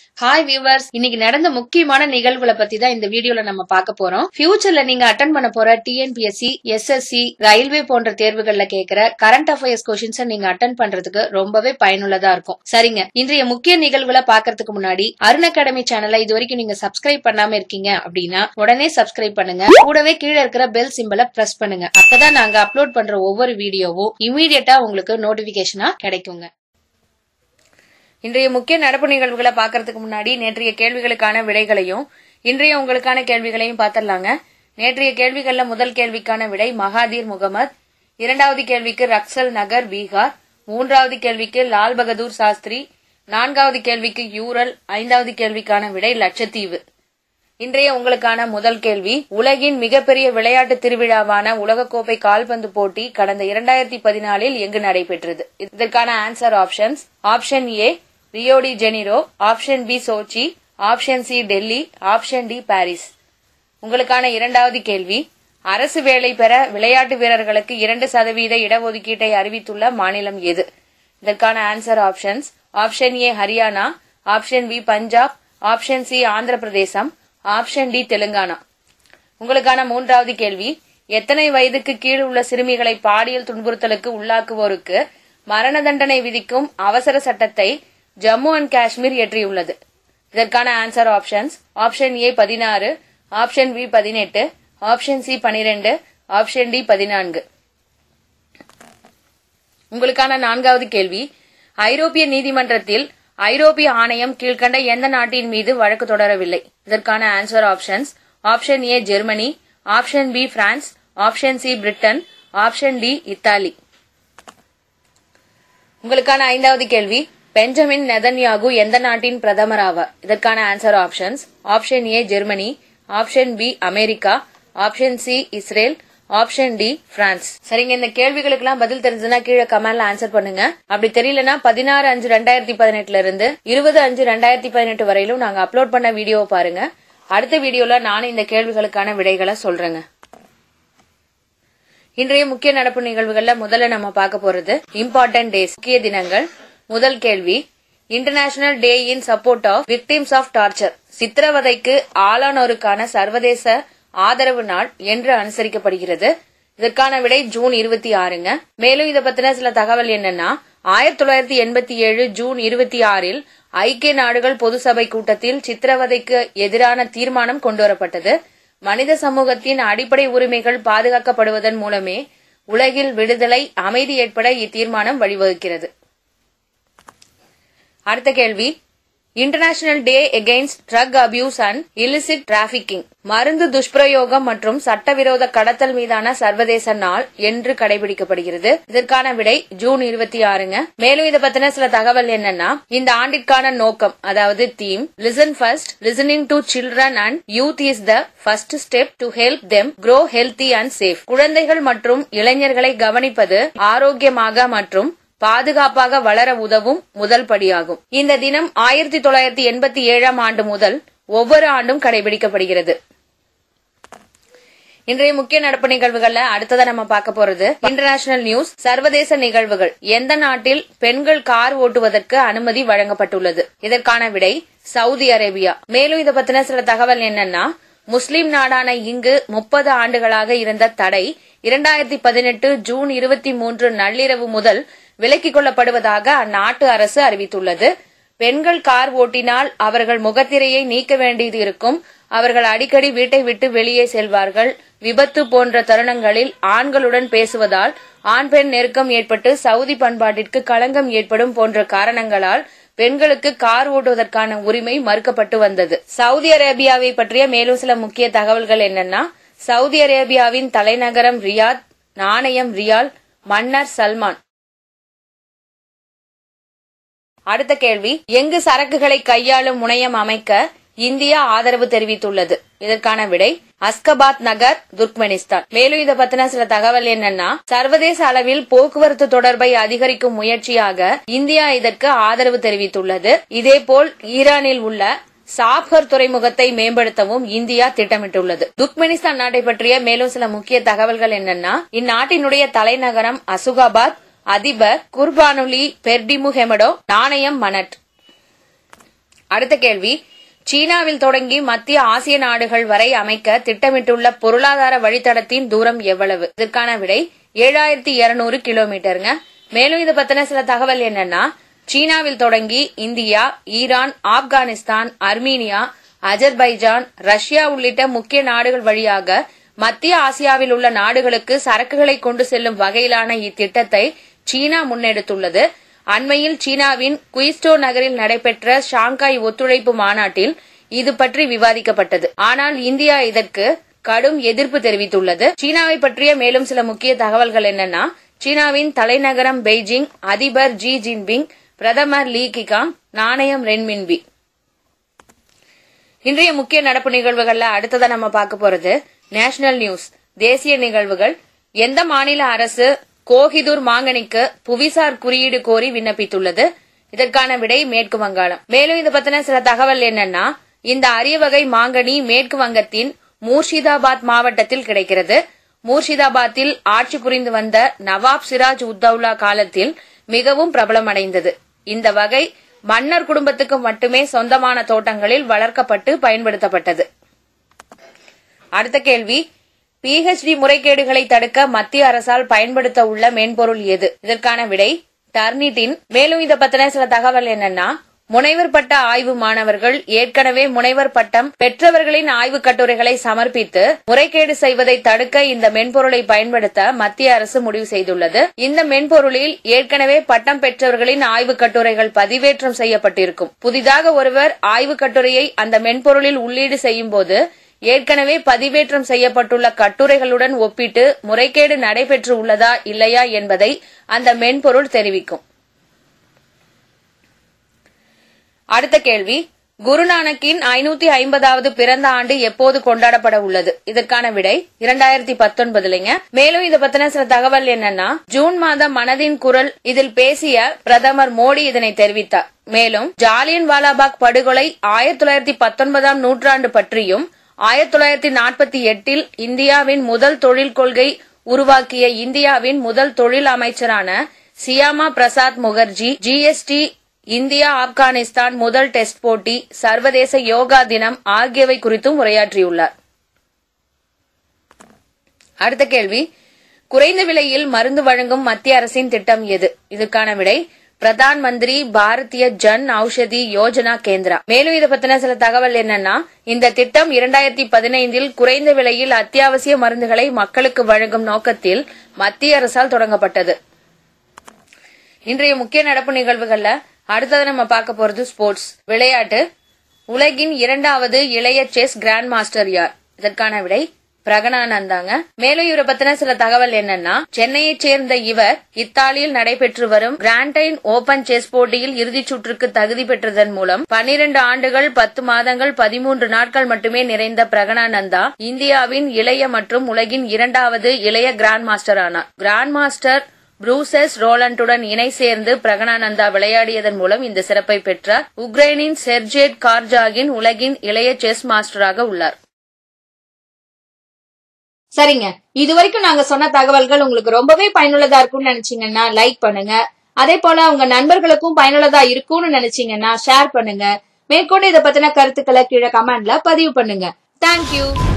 hi viewers இன்னைக்கு நடந்த முக்கியமான நிகழ்வுகளை பத்தி தான் இந்த வீடியோல நம்ம பார்க்க போறோம் ஃபியூச்சர்ல நீங்க அட்டன் பண்ண போற டிஎன்பிஎஸ்சி எஸ்எஸ்சி ரயில்வே போன்ற தேர்வுகள்ல கேக்குற கரண்ட் அஃபேர்ஸ் கொஸ்டின்ஸ் நீங்க அட்டன் பண்றதுக்கு ரொம்பவே பயனுள்ளதா இருக்கும் சரிங்க இன்றைய முக்கிய நிகழ்வுகளை பாக்குறதுக்கு முன்னாடி அருண் அகாடமி சேனலை இது வரைக்கும் நீங்க சப்ஸ்கிரைப் பண்ணாம இருக்கீங்க அப்படின்னா உடனே சப்ஸ்கிரைப் பண்ணுங்க கூடவே கீழே இருக்கிற பெல் சிம்பலை பிரஸ் பண்ணுங்க அப்பதான் நாங்க அப்லோட் பண்ற ஒவ்வொரு வீடியோவும் இமீடியட்டா உங்களுக்கு நோட்டிபிகேஷனா கிடைக்குங்க இன்றைய முக்கிய நடப்பு நிகழ்வுகளை பார்க்கறதுக்கு முன்னாடி நேற்றைய கேள்விகளுக்கான விடைகளையும் இன்றைய உங்களுக்கான கேள்விகளையும் பார்த்துடலாங்க நேற்றைய கேள்விகள்ல முதல் கேள்விக்கான விடை மகாதீர் முகமது இரண்டாவது கேள்விக்கு ரக்சல் நகர் பீகார் மூன்றாவது கேள்விக்கு லால் பகதூர் சாஸ்திரி நான்காவது கேள்விக்கு யூரல் ஐந்தாவது கேள்விக்கான விடை லட்சத்தீவு இன்றைய உங்களுக்கான முதல் கேள்வி உலகின் மிகப்பெரிய விளையாட்டு திருவிழாவான உலகக்கோப்பை கால்பந்து போட்டி கடந்த இரண்டாயிரத்தி பதினாலில் எங்கு நடைபெற்றது இதற்கான answer options option A Rio de Janeiro option B Sochi option C Delhi option D Paris உங்களுக்கான இரண்டாவது கேள்வி அரசு வேலை பெற விளையாட்டு வீரர்களுக்கு இரண்டு சதவீத இடஒதுக்கீட்டை அறிவித்துள்ள மாநிலம் எது இதற்கான answer options option A Haryana option B Punjab option C Andhra Pradesh option D Telangana உங்களுக்கான மூன்றாவது கேள்வி எத்தனை வயதுக்கு கீழ் உள்ள சிறுமிகளை பாலியல் துன்புறுத்தலுக்கு உள்ளாக்குவோருக்கு மரண தண்டனை விதிக்கும் அவசர சட்டத்தை ஜம்மு அண்ட் காஷ்மீர் இயற்றியுள்ளது இதற்கான ஆன்சர் ஆப்ஷன்ஸ் ஆப்ஷன் ஏ பதினாறு ஆப்ஷன் பி பதினெட்டு ஆப்ஷன் சி பனிரெண்டு ஆப்ஷன் டி பதினான்கு உங்களுக்கான நான்காவது கேள்வி ஐரோப்பிய நீதிமன்றத்தில் ஐரோப்பிய ஆணையம் கீழ்கண்ட எந்த நாட்டின் மீது வழக்கு தொடரவில்லை இதற்கான answer options option A Germany option B France option C Britain option D Italy உங்களுக்கான ஐந்தாவது கேள்வி பெஞ்சமின் நெதன்யாகு எந்த நாட்டின் பிரதமர் ஆவார் இதற்கான answer options option A Germany option B America option C Israel option D France சரிங்க இந்த கேள்விகளுக்கெல்லாம் பதில் தெரிஞ்சதுன்னா கீழே கமெண்ட்ல ஆன்சர் பண்ணுங்க அப்படி தெரியலனா பதினாறு அஞ்சு ரெண்டாயிரத்தி பதினெட்டுல இருந்து இருபது அஞ்சு ரெண்டாயிரத்தி பதினெட்டு வரையிலும் நாங்க அப்லோட் பண்ண வீடியோவை பாருங்க அடுத்த வீடியோல நானும் இந்த கேள்விகளுக்கான விடைகளை சொல்றேங்க இன்றைய முக்கிய நடப்பு நிகழ்வுகள்ல முதல்ல நம்ம பார்க்க போறது இம்பார்ட்டன்ட் டேஸ் முக்கிய தினங்கள் முதல் கேள்வி international day in support of victims of torture சித்திரவதைக்கு ஆளானோருக்கான சர்வதேச ஆதரவு நாள் என்று அனுசரிக்கப்படுகிறது இதற்கான விடை ஜூன் இருபத்தி ஆறுங்க மேலும் இதை பத்தின சில தகவல் என்னன்னா ஆயிரத்தி தொள்ளாயிரத்தி எண்பத்தி ஏழு ஜூன் இருபத்தி ஆறில் ஐக்கிய நாடுகள் பொது சபை கூட்டத்தில் சித்திரவதைக்கு எதிரான தீர்மானம் கொண்டுவரப்பட்டது மனித சமூகத்தின் அடிப்படை உரிமைகள் பாதுகாக்கப்படுவதன் மூலமே உலகில் விடுதலை அமைதி ஏற்பட இத்தீர்மானம் வழிவகுக்கிறது அடுத்த கேள்வி international day against drug abuse and illicit trafficking மருந்து துஷ்பிரயோகம் மற்றும் சட்டவிரோத கடத்தல் மீதான சர்வதேச நாள் என்று கடைபிடிக்கப்படுகிறது இதற்கான விடை ஜூன் இருபத்தி ஆறுங்க மேலும் இதை பத்தின சில தகவல் என்னன்னா இந்த ஆண்டிற்கான நோக்கம் அதாவது theme listen first listening to children and youth is the first step to help them grow healthy and safe குழந்தைகள் மற்றும் இளைஞர்களை கவனிப்பது ஆரோக்கியமாக மற்றும் பாதுகாப்பாக வளர உதவும் முதல் படியாகும் இந்த தினம் ஆயிரத்தி தொள்ளாயிரத்தி எண்பத்தி ஏழாம் ஆண்டு முதல் ஒவ்வொரு ஆண்டும் கடைபிடிக்கப்படுகிறது இன்றைய முக்கிய நடப்பு நிகழ்வுகள்ல அடுத்ததா நம்ம பார்க்க போறது இன்டர்நேஷனல் நியூஸ் சர்வதேச நிகழ்வுகள் எந்த நாட்டில் பெண்கள் கார் ஓட்டுவதற்கு அனுமதி வழங்கப்பட்டுள்ளது இதற்கான விடை சவுதி அரேபியா மேலும் இதை பத்தின சில தகவல் என்னன்னா முஸ்லிம் நாடான இங்கு முப்பது ஆண்டுகளாக இருந்த தடை இரண்டாயிரத்தி பதினெட்டு ஜூன் இருபத்தி மூன்று நள்ளிரவு முதல் விலக்கிக் கொள்ளப்படுவதாக அந்நாட்டு அரசு அறிவித்துள்ளது பெண்கள் கார் ஓட்டினால் அவர்கள் முகத்திரையை நீக்க வேண்டியது இருக்கும் அவர்கள் அடிக்கடி வீட்டை விட்டு வெளியே செல்வார்கள் விபத்து போன்ற தருணங்களில் ஆண்களுடன் பேசுவதால் ஆண் பெண் நெருக்கம் ஏற்பட்டு சவுதி பண்பாட்டிற்கு களங்கம் ஏற்படும் போன்ற காரணங்களால் பெண்களுக்கு கார் ஓட்டுவதற்கான உரிமை மறுக்கப்பட்டு வந்தது சவுதி அரேபியாவை பற்றிய மேலும் சில முக்கிய தகவல்கள் என்னன்னா சவுதி அரேபியாவின் தலைநகரம் ரியாத் நாணயம் ரியால் மன்னர் சல்மான் அடுத்த கேள்வி எங்கு சரக்குகளை கையாளும் முனையம் அமைக்க இந்தியா ஆதரவு தெரிவித்துள்ளது இதற்கான விடை அஸ்கபாத் நகர் துர்க்மெனிஸ்தான் மேலும் இதை பத்தின சில தகவல் என்னன்னா சர்வதேச அளவில் போக்குவரத்து தொடர்பை அதிகரிக்கும் முயற்சியாக இந்தியா இதற்கு ஆதரவு தெரிவித்துள்ளது இதேபோல் ஈரானில் உள்ள சாப்கர் துறைமுகத்தை மேம்படுத்தவும் இந்தியா திட்டமிட்டுள்ளது துர்க்மெனிஸ்தான் நாட்டை பற்றிய மேலும் சில முக்கிய தகவல்கள் என்னன்னா இந்நாட்டினுடைய தலைநகரம் அசுகாபாத் அதிபர் குர்பானுலி பெர்டிமுஹெமடோ நாணயம் மனட் அடுத்த கேள்வி சீனாவில் தொடங்கி மத்திய ஆசிய நாடுகள் வரை அமைக்க திட்டமிட்டுள்ள பொருளாதார வழித்தடத்தின் தூரம் எவ்வளவு இதற்கான விடை ஏழாயிரத்தி இருநூறு கிலோமீட்டருங்க மேலும் இது பத்தின சில தகவல் என்னன்னா சீனாவில் தொடங்கி India Iran Afghanistan Armenia Azerbaijan Russia உள்ளிட்ட முக்கிய நாடுகள் வழியாக மத்திய ஆசியாவில் உள்ள நாடுகளுக்கு சரக்குகளை கொண்டு செல்லும் வகையிலான இத்திட்டத்தை சீனா முன்னெடுத்துள்ளது அண்மையில் சீனாவின் குயிஸ்டோ நகரில் நடைபெற்ற ஷாங்காய் ஒத்துழைப்பு மாநாட்டில் இது பற்றி விவாதிக்கப்பட்டது ஆனால் இந்தியா இதற்கு கடும் எதிர்ப்பு தெரிவித்துள்ளது சீனாவை பற்றிய மேலும் சில முக்கிய தகவல்கள் என்னன்னா சீனாவின் தலைநகரம் பெய்ஜிங் அதிபர் ஜி ஜின்பிங் பிரதமர் லீ கிகாங் நாணயம் ரென்மின்பி இன்றைய முக்கிய நடப்பு நிகழ்வுகள்ல அடுத்ததா நம்ம பார்க்க போறது நேஷனல் நியூஸ் தேசிய நிகழ்வுகள் எந்த மாநில அரசு கோஹிதூர் மாங்கனிக்கு புவிசார் குறியீடு கோரி விண்ணப்பித்துள்ளது இதற்கான விடை மேற்கு வங்காளம் மேலும் இது பத்தின சில தகவல் என்னன்னா இந்த அரிய வகை மாங்கனி மேற்கு வங்கத்தின் மூர்ஷிதாபாத் மாவட்டத்தில் கிடைக்கிறது மூர்ஷிதாபாத்தில் ஆட்சி புரிந்து வந்த நவாப் சிராஜ் உத்தவ்லா காலத்தில் மிகவும் பிரபலமடைந்தது இந்த வகை மன்னர் குடும்பத்துக்கு மட்டுமே சொந்தமான தோட்டங்களில் வளர்க்கப்பட்டு பயன்படுத்தப்பட்டது அடுத்த கேள்வி பிஹெச்டி முறைகேடுகளை தடுக்க மத்திய அரசால் பயன்படுத்த உள்ள மென்பொருள் எது இதற்கான விடை டர்னிட்டின் மேலும் இத பத்தின சில தகவல் என்னன்னா முனைவர் பட்ட ஆய்வு மாணவர்கள் ஏற்கனவே முனைவர் பட்டம் பெற்றவர்களின் ஆய்வு கட்டுரைகளை சமர்ப்பித்து முறைகேடு செய்வதை தடுக்க இந்த மென்பொருளை பயன்படுத்த மத்திய அரசு முடிவு செய்துள்ளது இந்த மென்பொருளில் ஏற்கனவே பட்டம் பெற்றவர்களின் ஆய்வு கட்டுரைகள் பதிவேற்றம் செய்யப்பட்டிருக்கும் புதிதாக ஒருவர் ஆய்வு கட்டுரையை அந்த மென்பொருளில் உள்ளீடு செய்யும் போது ஏற்கனவே பதிவேற்றம் செய்யப்பட்டுள்ள கட்டுரைகளுடன் ஒப்பிட்டு முறைகேடு நடைபெற்று உள்ளதா இல்லையா என்பதை அந்த மென்பொருள் தெரிவிக்கும் அடுத்த கேள்வி குருநானக்கின் ஐநூத்தி ஐம்பதாவது பிறந்த ஆண்டு எப்போது கொண்டாடப்பட உள்ளது இதற்கான விடை இரண்டாயிரத்தி பத்தொன்பதுலங்க மேலும் இத பத்தின சில தகவல் என்னன்னா ஜூன் மாதம் மனதின் குரல் இதில் பேசிய பிரதமர் மோடி இதனை தெரிவித்தார் மேலும் ஜாலியன் வாலாபாக் படுகொலை ஆயிரத்தி தொள்ளாயிரத்தி பத்தொன்பதாம் நூற்றாண்டு பற்றியும் ஆயிரத்தி தொள்ளாயிரத்தி நாற்பத்தி எட்டில் இந்தியாவின் முதல் தொழில் கொள்கை உருவாக்கிய இந்தியாவின் முதல் தொழில் அமைச்சரான சியாமா பிரசாத் முகர்ஜி ஜிஎஸ்டி இந்தியா ஆப்கானிஸ்தான் முதல் டெஸ்ட் போட்டி சர்வதேச யோகா தினம் ஆகியவை குறித்தும் உரையாற்றியுள்ளார் அடுத்த கேள்வி குறைந்த விலையில் மருந்து வழங்கும் மத்திய அரசின் திட்டம் எது இதற்கான விடை பிரதான் மந்திரி பாரதிய ஜன் ஔஷதி யோஜனா கேந்திரா மேலும் இதை பத்தின சில தகவல் என்னன்னா இந்த திட்டம் இரண்டாயிரத்தி பதினைந்தில் குறைந்த விலையில் அத்தியாவசிய மருந்துகளை மக்களுக்கு வழங்கும் நோக்கத்தில் மத்திய அரசால் தொடங்கப்பட்டது இன்றைய முக்கிய நடப்பு நிகழ்வுகள்ல அடுத்தது நம்ம பார்க்க போறது ஸ்போர்ட்ஸ் விளையாட்டு உலகின் இரண்டாவது இளைய செஸ் கிராண்ட் மாஸ்டர் யார் இதற்கான விடை பிரகனானந்தாங்க மேலும் இவரை பத்தின சில தகவல் என்னன்னா சென்னையைச் சேர்ந்த இவர் இத்தாலியில் நடைபெற்று வரும் கிராண்டைன் ஓபன் செஸ் போட்டியில் இறுதிச் சுற்றுக்கு தகுதி பெற்றதன் மூலம் பனிரெண்டு ஆண்டுகள் பத்து மாதங்கள் பதிமூன்று நாட்கள் மட்டுமே நிறைந்த பிரகனானந்தா இந்தியாவின் இளைய மற்றும் உலகின் இரண்டாவது இளைய கிராண்ட் மாஸ்டர் ஆனார் கிராண்ட் மாஸ்டர் புரூசஸ் ரோலண்டுடன் இணை சேர்ந்து பிரகனானந்தா விளையாடியதன் மூலம் இந்த சிறப்பை பெற்றார் உக்ரைனின் செர்ஜேட் கார்ஜாகின் உலகின் இளைய செஸ் மாஸ்டராக உள்ளார் சரிங்க இது வரைக்கும் நாங்க சொன்ன தகவல்கள் உங்களுக்கு ரொம்பவே பயனுள்ளதா இருக்கும்னு நினைச்சீங்கன்னா லைக் பண்ணுங்க அதே போல உங்க நண்பர்களுக்கும் பயனுள்ளதா இருக்கும்னு நினைச்சீங்கன்னா ஷேர் பண்ணுங்க மேற்கொண்டு இதை பத்தின கருத்துக்களை கீழே கமெண்ட்ல பதிவு பண்ணுங்க தேங்க்யூ